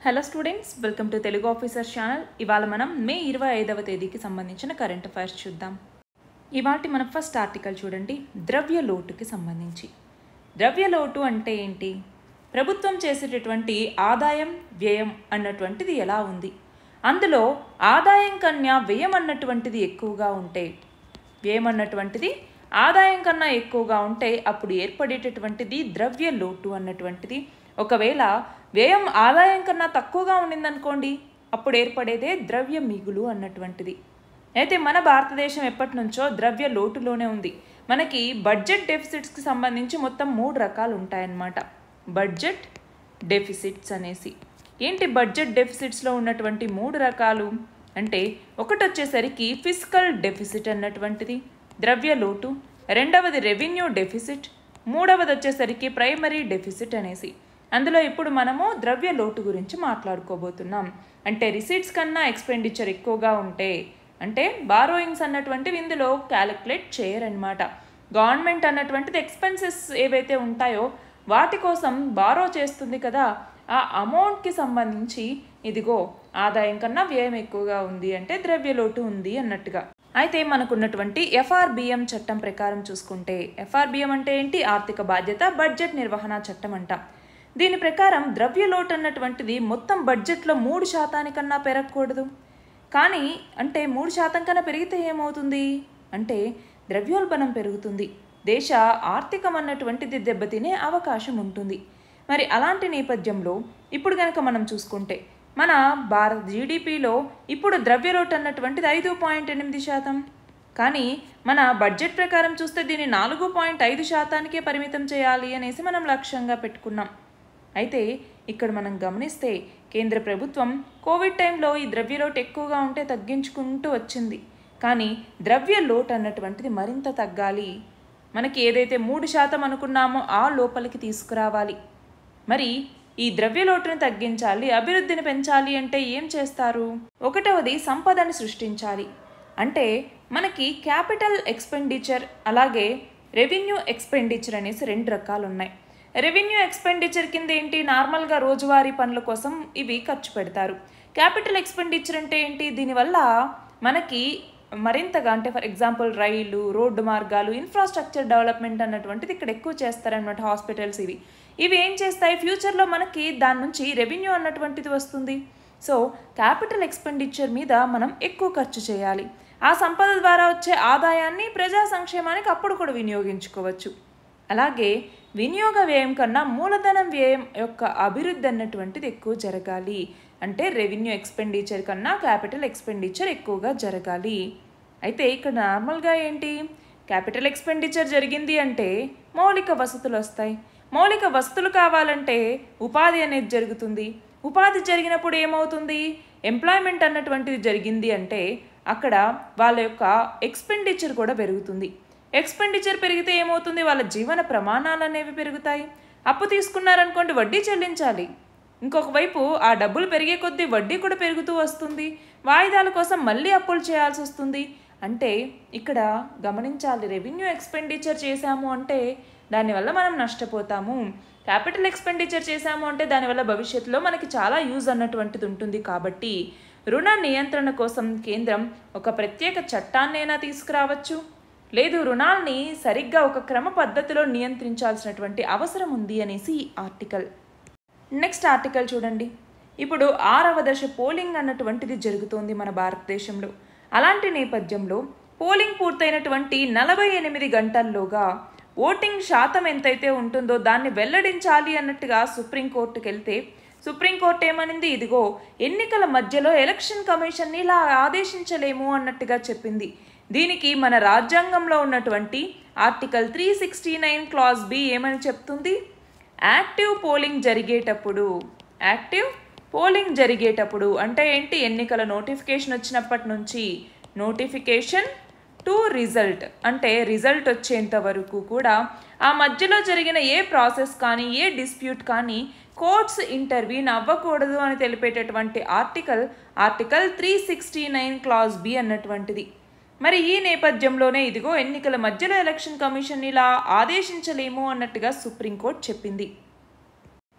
hello students welcome to Telugu officer channel ఇవాళ మనం మే ఇరవై ఐదవ తేదీకి సంబంధించిన కరెంట్ అఫైర్స్ చూద్దాం ఇవాటి మన ఫస్ట్ ఆర్టికల్ చూడండి ద్రవ్య లోటుకి సంబంధించి ద్రవ్య లోటు అంటే ఏంటి ప్రభుత్వం చేసేటటువంటి ఆదాయం వ్యయం అన్నటువంటిది ఎలా ఉంది అందులో ఆదాయం కన్నా వ్యయం అన్నటువంటిది ఎక్కువగా ఉంటే వ్యయం అన్నటువంటిది ఆదాయం కన్నా ఎక్కువగా ఉంటే అప్పుడు ఏర్పడేటటువంటిది ద్రవ్య లోటు అన్నటువంటిది ఒకవేళ వ్యయం ఆదాయం కన్నా తక్కువగా ఉండిందనుకోండి అప్పుడు ఏర్పడేదే ద్రవ్య మిగులు అన్నటువంటిది అయితే మన భారతదేశం ఎప్పటి నుంచో ద్రవ్య లోటులోనే ఉంది మనకి బడ్జెట్ డెఫిసిట్స్కి సంబంధించి మొత్తం మూడు రకాలు ఉంటాయన్నమాట బడ్జెట్ డెఫిసిట్స్ అనేసి ఏంటి బడ్జెట్ డెఫిసిట్స్లో ఉన్నటువంటి మూడు రకాలు అంటే ఒకటి వచ్చేసరికి ఫిజికల్ డెఫిసిట్ అన్నటువంటిది ద్రవ్య లోటు రెండవది రెవెన్యూ డెఫిసిట్ మూడవది వచ్చేసరికి ప్రైమరీ డెఫిసిట్ అనేసి అందులో ఇప్పుడు మనము ద్రవ్య లోటు గురించి మాట్లాడుకోబోతున్నాం అంటే రిసీట్స్ కన్నా ఎక్స్పెండిచర్ ఎక్కువగా ఉంటే అంటే బారోయింగ్స్ అన్నటువంటివి ఇందులో క్యాలిక్యులేట్ చేయరనమాట గవర్నమెంట్ అన్నటువంటిది ఎక్స్పెన్సెస్ ఏవైతే ఉంటాయో వాటి కోసం బారో చేస్తుంది కదా ఆ అమౌంట్కి సంబంధించి ఇదిగో ఆదాయం కన్నా వ్యయం ఎక్కువగా ఉంది అంటే ద్రవ్యలోటు ఉంది అన్నట్టుగా అయితే మనకున్నటువంటి ఎఫ్ఆర్బిఎం చట్టం ప్రకారం చూసుకుంటే ఎఫ్ఆర్బిఎం అంటే ఏంటి ఆర్థిక బాధ్యత బడ్జెట్ నిర్వహణ చట్టం అంట దీని ప్రకారం ద్రవ్యలోటు అన్నటువంటిది మొత్తం బడ్జెట్లో మూడు శాతానికన్నా పెరగకూడదు కానీ అంటే మూడు శాతం కన్నా పెరిగితే ఏమవుతుంది అంటే ద్రవ్యోల్బణం పెరుగుతుంది దేశ ఆర్థికం అన్నటువంటిది దెబ్బతినే అవకాశం ఉంటుంది మరి అలాంటి నేపథ్యంలో ఇప్పుడు కనుక మనం చూసుకుంటే మన భారత జీడిపిలో ఇప్పుడు ద్రవ్యలోటు అన్నటువంటిది ఐదు పాయింట్ ఎనిమిది శాతం కానీ మన బడ్జెట్ ప్రకారం చూస్తే దీన్ని నాలుగు పాయింట్ ఐదు శాతానికే పరిమితం చేయాలి అనేసి మనం లక్ష్యంగా పెట్టుకున్నాం అయితే ఇక్కడ మనం గమనిస్తే కేంద్ర ప్రభుత్వం కోవిడ్ టైంలో ఈ ద్రవ్యలోటు ఎక్కువగా ఉంటే తగ్గించుకుంటూ వచ్చింది కానీ ద్రవ్య లోటు అన్నటువంటిది మరింత తగ్గాలి మనకి ఏదైతే మూడు శాతం అనుకున్నామో ఆ లోపలికి తీసుకురావాలి మరి ఈ ద్రవ్యలోటుని తగ్గించాలి అభివృద్ధిని పెంచాలి అంటే ఏం చేస్తారు ఒకటవది సంపదని సృష్టించాలి అంటే మనకి క్యాపిటల్ ఎక్స్పెండిచర్ అలాగే రెవెన్యూ ఎక్స్పెండిచర్ అనేసి రెండు రకాలు ఉన్నాయి రెవెన్యూ ఎక్స్పెండిచర్ కింద ఏంటి నార్మల్గా రోజువారీ పనుల కోసం ఇవి ఖర్చు పెడతారు క్యాపిటల్ ఎక్స్పెండిచర్ అంటే ఏంటి దీనివల్ల మనకి మరింతగా అంటే ఫర్ ఎగ్జాంపుల్ రైలు రోడ్డు మార్గాలు ఇన్ఫ్రాస్ట్రక్చర్ డెవలప్మెంట్ అన్నటువంటిది ఇక్కడ ఎక్కువ చేస్తారనమాట హాస్పిటల్స్ ఇవి ఇవి ఏం చేస్తాయి ఫ్యూచర్లో మనకి దాని నుంచి రెవెన్యూ అన్నటువంటిది వస్తుంది సో క్యాపిటల్ ఎక్స్పెండిచర్ మీద మనం ఎక్కువ ఖర్చు చేయాలి ఆ సంపద ద్వారా వచ్చే ఆదాయాన్ని ప్రజా సంక్షేమానికి అప్పుడు కూడా వినియోగించుకోవచ్చు అలాగే వినియోగ వ్యయం కన్నా మూలధనం వ్యయం యొక్క అభివృద్ధి అన్నటువంటిది ఎక్కువ జరగాలి అంటే రెవెన్యూ ఎక్స్పెండిచర్ కన్నా క్యాపిటల్ ఎక్స్పెండిచర్ ఎక్కువగా జరగాలి అయితే ఇక్కడ నార్మల్గా ఏంటి క్యాపిటల్ ఎక్స్పెండిచర్ జరిగింది అంటే మౌలిక వసతులు వస్తాయి మౌలిక వసతులు కావాలంటే ఉపాధి అనేది జరుగుతుంది ఉపాధి జరిగినప్పుడు ఏమవుతుంది ఎంప్లాయ్మెంట్ అన్నటువంటిది జరిగింది అంటే అక్కడ వాళ్ళ యొక్క ఎక్స్పెండిచర్ కూడా పెరుగుతుంది ఎక్స్పెండిచర్ పెరిగితే ఏమవుతుంది వాళ్ళ జీవన ప్రమాణాలు అనేవి పెరుగుతాయి అప్పు తీసుకున్నారనుకోండి వడ్డీ చెల్లించాలి ఇంకొక వైపు ఆ డబ్బులు పెరిగే కొద్దీ వడ్డీ కూడా పెరుగుతూ వస్తుంది వాయిదాల కోసం మళ్ళీ అప్పులు చేయాల్సి వస్తుంది అంటే ఇక్కడ గమనించాలి రెవెన్యూ ఎక్స్పెండిచర్ చేశాము అంటే దానివల్ల మనం నష్టపోతాము క్యాపిటల్ ఎక్స్పెండిచర్ చేశాము అంటే దానివల్ల భవిష్యత్తులో మనకి చాలా యూజ్ అన్నటువంటిది ఉంటుంది కాబట్టి రుణ నియంత్రణ కోసం కేంద్రం ఒక ప్రత్యేక చట్టాన్నైనా తీసుకురావచ్చు లేదు రుణాల్ని సరిగ్గా ఒక క్రమ పద్ధతిలో నియంత్రించాల్సినటువంటి అవసరం ఉంది అనేసి ఈ ఆర్టికల్ నెక్స్ట్ ఆర్టికల్ చూడండి ఇప్పుడు ఆరవ దశ పోలింగ్ అన్నటువంటిది జరుగుతోంది మన భారతదేశంలో అలాంటి నేపథ్యంలో పోలింగ్ పూర్తయినటువంటి నలభై ఎనిమిది గంటల్లోగా ఓటింగ్ శాతం ఎంతైతే ఉంటుందో దాన్ని వెల్లడించాలి అన్నట్టుగా సుప్రీంకోర్టుకు వెళ్తే సుప్రీంకోర్టు ఏమనింది ఇదిగో ఎన్నికల మధ్యలో ఎలక్షన్ కమిషన్ని ఇలా ఆదేశించలేము అన్నట్టుగా చెప్పింది దీనికి మన రాజ్యాంగంలో ఉన్నటువంటి article three sixty nine clause B ఏమని చెప్తుంది యాక్టివ్ పోలింగ్ జరిగేటప్పుడు యాక్టివ్ పోలింగ్ జరిగేటప్పుడు అంటే ఏంటి ఎన్నికల నోటిఫికేషన్ వచ్చినప్పటి నుంచి నోటిఫికేషన్ టు రిజల్ట్ అంటే రిజల్ట్ వచ్చేంత వరకు కూడా ఆ మధ్యలో జరిగిన ఏ ప్రాసెస్ కానీ ఏ డిస్ప్యూట్ కానీ కోర్ట్స్ ఇంటర్వ్యూన్ అవ్వకూడదు అని తెలిపేటటువంటి article article three sixty nine clause B అన్నటువంటిది మరి ఈ నేపథ్యంలోనే ఇదిగో ఎన్నికల మధ్యలో ఎలక్షన్ కమిషన్ ఇలా ఆదేశించలేము అన్నట్టుగా సుప్రీంకోర్టు చెప్పింది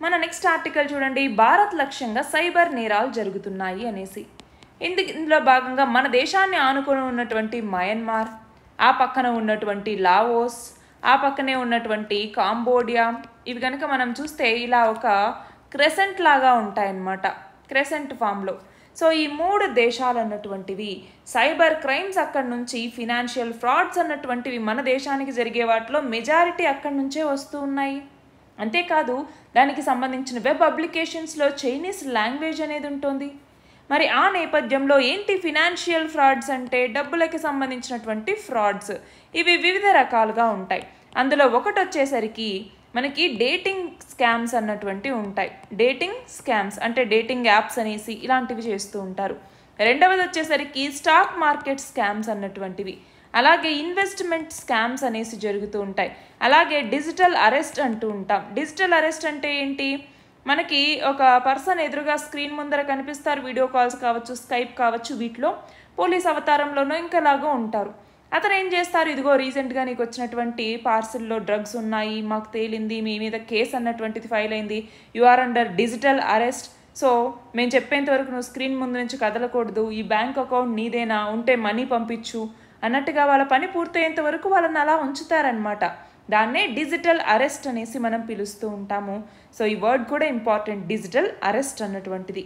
మన నెక్స్ట్ ఆర్టికల్ చూడండి భారత్ లక్ష్యంగా సైబర్ నేరాలు జరుగుతున్నాయి అనేసి ఇందు ఇందులో భాగంగా మన దేశాన్ని ఆనుకొని ఉన్నటువంటి మయన్మార్ ఆ పక్కన ఉన్నటువంటి లావోస్ ఆ పక్కనే ఉన్నటువంటి కాంబోడియా ఇవి కనుక మనం చూస్తే ఇలా ఒక క్రెసెంట్ లాగా ఉంటాయన్నమాట క్రెసెంట్ ఫామ్లో సో ఈ మూడు దేశాలు అన్నటువంటివి సైబర్ క్రైమ్స్ అక్కడి నుంచి ఫినాన్షియల్ ఫ్రాడ్స్ అన్నటువంటివి మన దేశానికి జరిగే వాటిలో మెజారిటీ అక్కడి నుంచే వస్తూ ఉన్నాయి అంతేకాదు దానికి సంబంధించిన వెబ్ అప్లికేషన్స్లో చైనీస్ లాంగ్వేజ్ అనేది ఉంటుంది మరి ఆ నేపథ్యంలో ఏంటి ఫినాన్షియల్ ఫ్రాడ్స్ అంటే డబ్బులకి సంబంధించినటువంటి ఫ్రాడ్స్ ఇవి వివిధ రకాలుగా ఉంటాయి అందులో ఒకటి వచ్చేసరికి మనకి డేటింగ్ స్కామ్స్ అన్నటువంటివి ఉంటాయి డేటింగ్ స్కామ్స్ అంటే డేటింగ్ యాప్స్ అనేసి ఇలాంటివి చేస్తూ ఉంటారు రెండవది వచ్చేసరికి స్టాక్ మార్కెట్ స్కామ్స్ అన్నటువంటివి అలాగే ఇన్వెస్ట్మెంట్ స్కామ్స్ అనేసి జరుగుతూ ఉంటాయి అలాగే డిజిటల్ అరెస్ట్ అంటూ ఉంటాం డిజిటల్ అరెస్ట్ అంటే ఏంటి మనకి ఒక పర్సన్ ఎదురుగా స్క్రీన్ ముందర కనిపిస్తారు వీడియో కాల్స్ కావచ్చు స్కైప్ కావచ్చు వీటిలో పోలీస్ అవతారంలోనో ఇంకలాగో ఉంటారు అతను ఏం చేస్తారు ఇదిగో రీసెంట్గా నీకు వచ్చినటువంటి పార్సిల్లో డ్రగ్స్ ఉన్నాయి మాకు తేలింది మీ మీద కేసు అన్నటువంటిది ఫైల్ అయింది you are under digital arrest so మేము చెప్పేంత వరకు నువ్వు స్క్రీన్ ముందు నుంచి కదలకూడదు ఈ బ్యాంక్ అకౌంట్ నీదేనా ఉంటే మనీ పంపించు అన్నట్టుగా వాళ్ళ పని పూర్తయ్యేంత వరకు వాళ్ళని అలా ఉంచుతారనమాట దాన్నే డిజిటల్ అరెస్ట్ అనేసి మనం పిలుస్తూ ఉంటాము సో ఈ వర్డ్ కూడా ఇంపార్టెంట్ డిజిటల్ అరెస్ట్ అన్నటువంటిది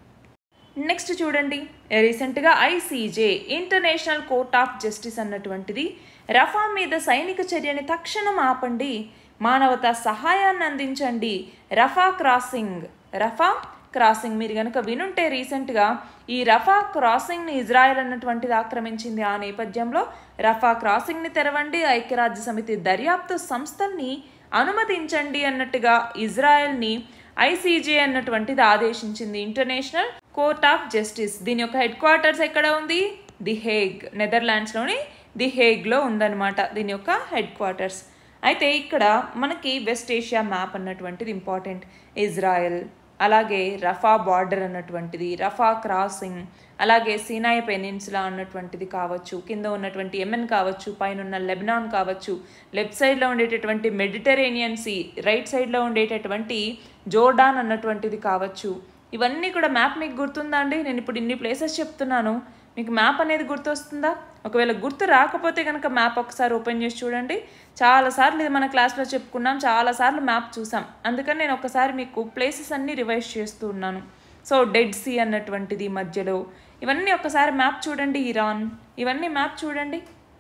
నెక్స్ట్ చూడండి రీసెంట్గా ICJ international court of justice అన్నటువంటిది రఫా మీద సైనిక చర్యని తక్షణం ఆపండి మానవతా సహాయాన్ని అందించండి రఫా క్రాసింగ్ రఫా క్రాసింగ్ మీరు కనుక వినుంటే రీసెంట్గా ఈ రఫా క్రాసింగ్ని ఇజ్రాయెల్ అన్నటువంటిది ఆక్రమించింది ఆ నేపథ్యంలో రఫా క్రాసింగ్ని తెరవండి ఐక్యరాజ్య సమితి దర్యాప్తు సంస్థల్ని అనుమతించండి అన్నట్టుగా ఇజ్రాయెల్ని ఐసీజే అన్నటువంటిది ఆదేశించింది ఇంటర్నేషనల్ కోర్ట్ ఆఫ్ జస్టిస్ దీని యొక్క హెడ్ క్వార్టర్స్ ఎక్కడ ఉంది ది హేగ్ నెదర్లాండ్స్లోని ది హేగ్లో ఉందన్నమాట దీని యొక్క హెడ్ క్వార్టర్స్ అయితే ఇక్కడ మనకి వెస్ట్ ఏషియా మ్యాప్ అన్నటువంటిది ఇంపార్టెంట్ ఇజ్రాయెల్ అలాగే రఫా బార్డర్ అన్నటువంటిది రఫా క్రాసింగ్ అలాగే సీనాయి పెనిన్సులా అన్నటువంటిది కావచ్చు కింద ఉన్నటువంటి యెమెన్ కావచ్చు పైన ఉన్న లెబనాన్ కావచ్చు లెఫ్ట్ సైడ్లో ఉండేటటువంటి మెడిటరేనియన్ సీ రైట్ సైడ్లో ఉండేటటువంటి జోర్డాన్ అన్నటువంటిది కావచ్చు ఇవన్నీ కూడా మ్యాప్ మీకు గుర్తుందా అండి నేను ఇప్పుడు ఇన్ని ప్లేసెస్ చెప్తున్నాను మీకు మ్యాప్ అనేది గుర్తొస్తుందా ఒకవేళ గుర్తు రాకపోతే కనుక మ్యాప్ ఒకసారి ఓపెన్ చేసి చూడండి చాలాసార్లు ఇది మన క్లాస్లో చెప్పుకున్నాం చాలాసార్లు మ్యాప్ చూసాం అందుకని నేను ఒకసారి మీకు ప్లేసెస్ అన్నీ రివైజ్ చేస్తూ ఉన్నాను సో డెడ్ సీ అన్నటువంటిది మధ్యలో ఇవన్నీ ఒకసారి మ్యాప్ చూడండి ఇరాన్ ఇవన్నీ మ్యాప్ చూడండి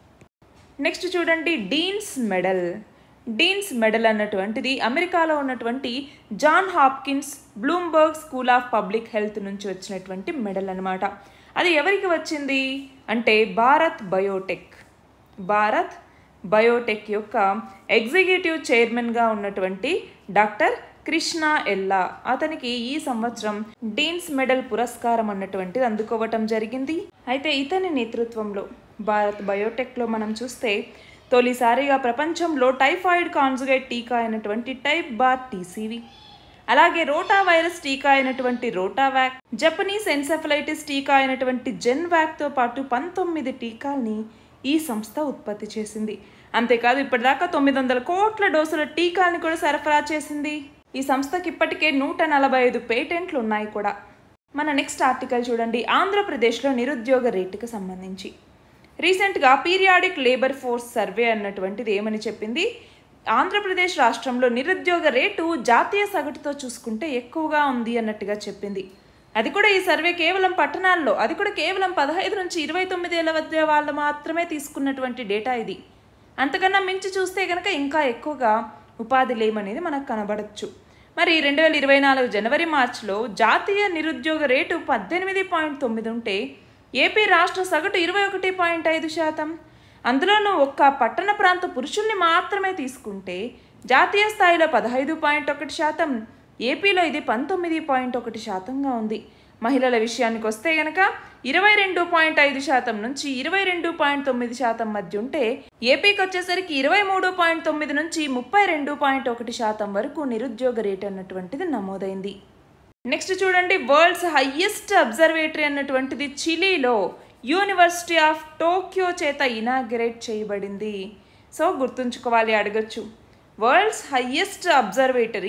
నెక్స్ట్ చూడండి డీన్స్ మెడల్ డీన్స్ మెడల్ అన్నటువంటిది అమెరికాలో ఉన్నటువంటి John Hopkins Bloomberg School of Public Health నుంచి వచ్చినటువంటి మెడల్ అనమాట అది ఎవరికి వచ్చింది అంటే భారత్ బయోటెక్ భారత్ బయోటెక్ యొక్క ఎగ్జిక్యూటివ్ చైర్మన్గా ఉన్నటువంటి డాక్టర్ కృష్ణ ఎల్లా అతనికి ఈ సంవత్సరం డీన్స్ మెడల్ పురస్కారం అన్నటువంటిది అందుకోవటం జరిగింది అయితే ఇతని నేతృత్వంలో భారత్ బయోటెక్లో మనం చూస్తే తొలిసారిగా ప్రపంచంలో టైఫాయిడ్ కాన్జుగేట్ టీకా అయినటువంటి టైప్ బార్ టీసీవి అలాగే రోటా వైరస్ టీకా అయినటువంటి రోటావాక్ జపనీస్ ఎన్సెఫలైటిస్ టీకా అయినటువంటి జెన్ వ్యాక్తో పాటు పంతొమ్మిది టీకాల్ని ఈ సంస్థ ఉత్పత్తి చేసింది అంతేకాదు ఇప్పటిదాకా తొమ్మిది వందల కోట్ల డోసుల టీకాల్ని కూడా సరఫరా చేసింది ఈ సంస్థకి ఇప్పటికే నూట నలభై ఐదు పేటెంట్లు ఉన్నాయి కూడా మన నెక్స్ట్ ఆర్టికల్ చూడండి ఆంధ్రప్రదేశ్లో నిరుద్యోగ రేటుకు సంబంధించి రీసెంట్గా పీరియాడిక్ లేబర్ ఫోర్స్ సర్వే అన్నటువంటిది ఏమని చెప్పింది ఆంధ్రప్రదేశ్ రాష్ట్రంలో నిరుద్యోగ రేటు జాతీయ సగటుతో చూసుకుంటే ఎక్కువగా ఉంది అన్నట్టుగా చెప్పింది అది కూడా ఈ సర్వే కేవలం పట్టణాల్లో అది కూడా కేవలం పదహైదు నుంచి ఇరవై తొమ్మిది ఏళ్ళ మధ్య వాళ్ళు మాత్రమే తీసుకున్నటువంటి డేటా ఇది అంతకన్నా మించి చూస్తే కనుక ఇంకా ఎక్కువగా ఉపాధి లేమనేది మనకు కనబడచ్చు మరి రెండు వేల ఇరవై నాలుగు జనవరి మార్చిలో జాతీయ నిరుద్యోగ రేటు పద్దెనిమిది పాయింట్ తొమ్మిది ఉంటే ఏపీ రాష్ట్ర సగటు ఇరవై ఒకటి పాయింట్ ఐదు శాతం అందులోనూ ఒక్క పట్టణ ప్రాంత పురుషుల్ని మాత్రమే తీసుకుంటే జాతీయ స్థాయిలో పదహైదు పాయింట్ ఒకటి శాతం ఏపీలో ఇది పంతొమ్మిది పాయింట్ ఒకటి శాతంగా ఉంది మహిళల విషయానికి వస్తే గనక ఇరవై రెండు పాయింట్ ఐదు శాతం నుంచి ఇరవై రెండు పాయింట్ తొమ్మిది శాతం మధ్య ఉంటే ఏపీకి వచ్చేసరికి ఇరవై మూడు పాయింట్ తొమ్మిది నుంచి ముప్పై రెండు పాయింట్ ఒకటి శాతం వరకు నిరుద్యోగ రేటు అన్నటువంటిది నమోదైంది నెక్స్ట్ చూడండి వరల్డ్స్ హయ్యెస్ట్ అబ్జర్వేటరీ అన్నటువంటిది చిలీలో యూనివర్సిటీ ఆఫ్ టోక్యో చేత ఇనాగ్రేట్ చేయబడింది సో గుర్తుంచుకోవాలి అడగచ్చు వరల్డ్స్ హయ్యెస్ట్ అబ్జర్వేటరీ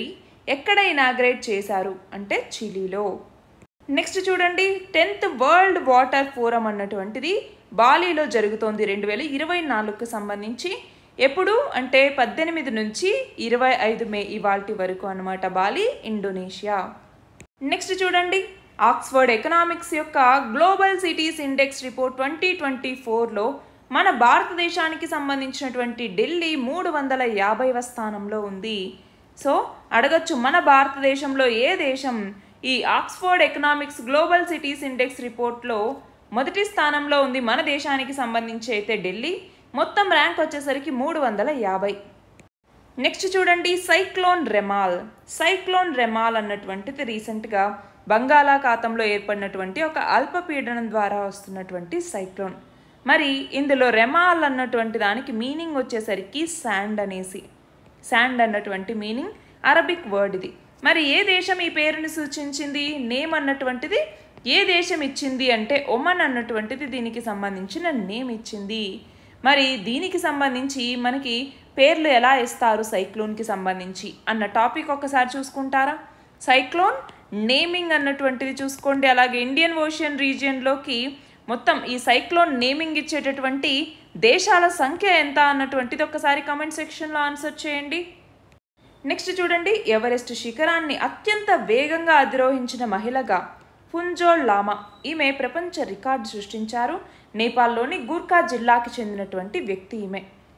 ఎక్కడ ఇనాగ్రేట్ చేశారు అంటే చిలీలో నెక్స్ట్ చూడండి టెన్త్ వరల్డ్ వాటర్ ఫోరం అన్నటువంటిది బాలీలో జరుగుతోంది రెండు వేల ఇరవై నాలుగుకు సంబంధించి ఎప్పుడు అంటే పద్దెనిమిది నుంచి ఇరవై ఐదు మే ఇవాల్టి వరకు అనమాట బాలి ఇండోనేషియా నెక్స్ట్ చూడండి ఆక్స్ఫర్డ్ ఎకనామిక్స్ యొక్క global cities index report twenty twenty ఫోర్లో మన భారతదేశానికి సంబంధించినటువంటి ఢిల్లీ మూడు వందల యాభైవ స్థానంలో ఉంది సో అడగచ్చు మన భారతదేశంలో ఏ దేశం ఈ Oxford Economics global cities index రిపోర్ట్లో మొదటి స్థానంలో ఉంది మన దేశానికి సంబంధించి అయితే ఢిల్లీ మొత్తం ర్యాంక్ వచ్చేసరికి మూడు వందల యాభై నెక్స్ట్ చూడండి సైక్లోన్ రెమాల్ సైక్లోన్ రెమాల్ అన్నటువంటిది రీసెంట్గా బంగాళాఖాతంలో ఏర్పడినటువంటి ఒక అల్పపీడనం ద్వారా వస్తున్నటువంటి సైక్లోన్ మరి ఇందులో రెమాల్ అన్నటువంటి దానికి మీనింగ్ వచ్చేసరికి శాండ్ అనేసి శాండ్ అన్నటువంటి మీనింగ్ అరబిక్ వర్డ్ ఇది మరి ఏ దేశం ఈ పేరుని సూచించింది నేమ్ అన్నటువంటిది ఏ దేశం ఇచ్చింది అంటే ఒమన్ అన్నటువంటిది దీనికి సంబంధించిన నేమ్ ఇచ్చింది మరి దీనికి సంబంధించి మనకి పేర్లు ఎలా ఇస్తారు సైక్లోన్కి సంబంధించి అన్న టాపిక్ ఒకసారి చూసుకుంటారా సైక్లోన్ నేమింగ్ అన్నటువంటిది చూసుకోండి అలాగే ఇండియన్ ఓషియన్ రీజియన్లోకి మొత్తం ఈ సైక్లోన్ నేమింగ్ ఇచ్చేటటువంటి దేశాల సంఖ్య ఎంత అన్నటువంటిది ఒకసారి కమెంట్ సెక్షన్లో ఆన్సర్ చేయండి నెక్స్ట్ చూడండి ఎవరెస్ట్ శిఖరాన్ని అత్యంత వేగంగా అధిరోహించిన మహిళగా ఫుంజోల్ లామా ఈమె ప్రపంచ రికార్డు సృష్టించారు నేపాల్లోని గూర్ఖా జిల్లాకి చెందినటువంటి వ్యక్తి ఈమె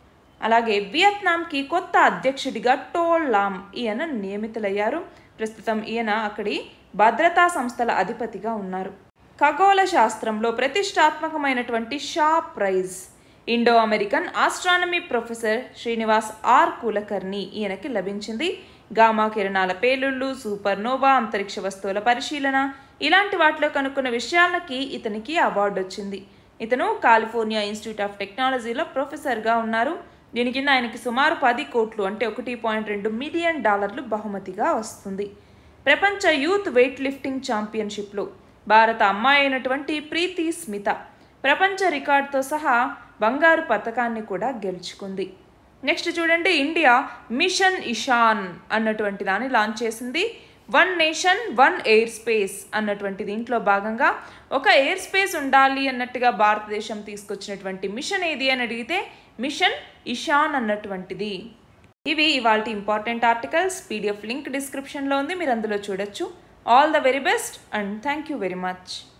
అలాగే వియత్నాంకి కొత్త అధ్యక్షుడిగా టోల్ లామ్ ఈయన నియమితులయ్యారు ప్రస్తుతం ఈయన అక్కడి భద్రతా సంస్థల అధిపతిగా ఉన్నారు ఖగోళ శాస్త్రంలో ప్రతిష్టాత్మకమైనటువంటి Shaw Prize Indo American astronomy professor Srinivas R Kulkarni ఈయనకి లభించింది గామా కిరణాల పేలుళ్ళు సూపర్నోవా అంతరిక్ష వస్తువుల పరిశీలన ఇలాంటి వాటిలో కనుక్కున్న విషయాలకి ఇతనికి అవార్డు వచ్చింది ఇతను కాలిఫోర్నియా ఇన్స్టిట్యూట్ ఆఫ్ టెక్నాలజీలో ప్రొఫెసర్గా ఉన్నారు దీని కింద ఆయనకి సుమారు పది కోట్లు అంటే ఒకటి పాయింట్ రెండు మిలియన్ డాలర్లు బహుమతిగా వస్తుంది ప్రపంచ యూత్ వెయిట్ లిఫ్టింగ్ ఛాంపియన్షిప్లో భారత అమ్మాయి అయినటువంటి ప్రీతి స్మిత ప్రపంచ రికార్డుతో సహా బంగారు పథకాన్ని కూడా గెలుచుకుంది నెక్స్ట్ చూడండి ఇండియా మిషన్ ఇషాన్ అన్నటువంటి దాన్ని లాంచ్ చేసింది one nation one airspace అన్నటువంటి దీంట్లో భాగంగా ఒక ఎయిర్ స్పేస్ ఉండాలి అన్నట్టుగా భారతదేశం తీసుకొచ్చినటువంటి మిషన్ ఏది అని అడిగితే మిషన్ ఇషాన్ అన్నటువంటిది ఇవి ఇవాళ ఇంపార్టెంట్ ఆర్టికల్స్ పీడిఎఫ్ లింక్ డిస్క్రిప్షన్లో ఉంది మీరు అందులో చూడొచ్చు all the very best and thank you very much